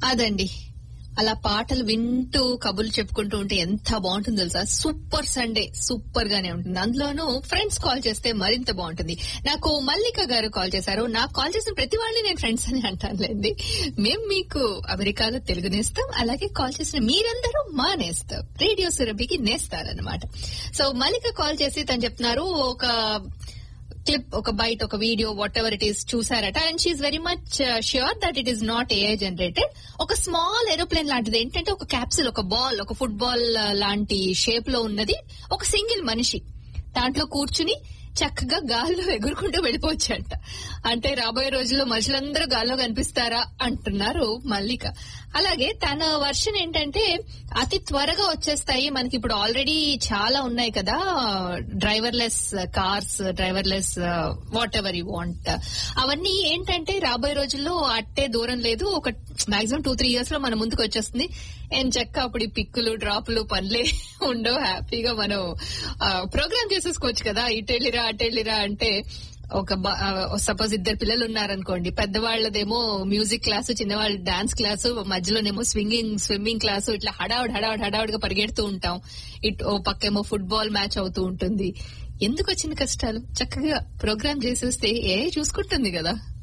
అదండి అలా పాటలు వింటూ కబుర్లు చెప్పుకుంటూ ఉంటే ఎంత బాగుంటుంది తెలుసా సూపర్ సండే సూపర్ గానే ఉంటుంది అందులోనూ ఫ్రెండ్స్ కాల్ చేస్తే మరింత బాగుంటుంది నాకు మల్లిక గారు కాల్ చేశారు నాకు కాల్ చేసిన ప్రతి వాళ్ళని నేను ఫ్రెండ్స్ అని అంటానులేండి మేము మీకు అమెరికాలో తెలుగు నేస్తాం అలాగే కాల్ చేసిన మీరందరూ మా నేస్తాం రేడియో సురభికి నేస్తారనమాట సో మల్లిక కాల్ చేసి తను చెప్తున్నారు ఒక క్లిప్ ఒక బైట్ ఒక video whatever it is చూసారట and she very much sure that it is not AI generated ఒక స్మాల్ ఏరోప్లేన్ లాంటిది ఏంటంటే ఒక క్యాప్సిల్ ఒక బాల్ ఒక ఫుట్బాల్ లాంటి షేప్ లో ఉన్నది ఒక సింగిల్ మనిషి దాంట్లో కూర్చుని చక్కగా గాల్లో ఎగురుకుంటూ వెళ్ళిపోవచ్చంట అంటే రాబోయే రోజుల్లో మనుషులందరూ గాల్లో కనిపిస్తారా అంటున్నారు మల్లిక అలాగే తన వర్షన్ ఏంటంటే అతి త్వరగా వచ్చేస్తాయి మనకి ఇప్పుడు ఆల్రెడీ చాలా ఉన్నాయి కదా driverless cars driverless whatever you want అవన్నీ ఏంటంటే రాబోయే రోజుల్లో అట్టే దూరం లేదు ఒక మాక్సిమం టూ త్రీ ఇయర్స్ లో మన ముందుకు వచ్చేస్తుంది ఏం చెక్క అప్పుడు ఈ పిక్కులు డ్రాపులు పనులే ఉండవు హ్యాపీగా మనం ప్రోగ్రామ్ చేసేసుకోవచ్చు కదా ఇటెళ్ళిరా అటెళ్ళిరా అంటే ఒక సపోజ్ ఇద్దరు పిల్లలు ఉన్నారనుకోండి పెద్దవాళ్ళదేమో మ్యూజిక్ క్లాసు చిన్నవాళ్ళ డాన్స్ క్లాసు మధ్యలోనేమో స్వింగింగ్ స్విమ్మింగ్ క్లాసు ఇట్లా హడావుడ్ హడావుడ్ హడావుడ్గా పరిగెడుతూ ఉంటాం ఇట్ ఓ పక్కేమో ఫుట్బాల్ మ్యాచ్ అవుతూ ఉంటుంది ఎందుకు వచ్చిన కష్టాలు చక్కగా ప్రోగ్రామ్ చేసేస్తే ఏ చూసుకుంటుంది కదా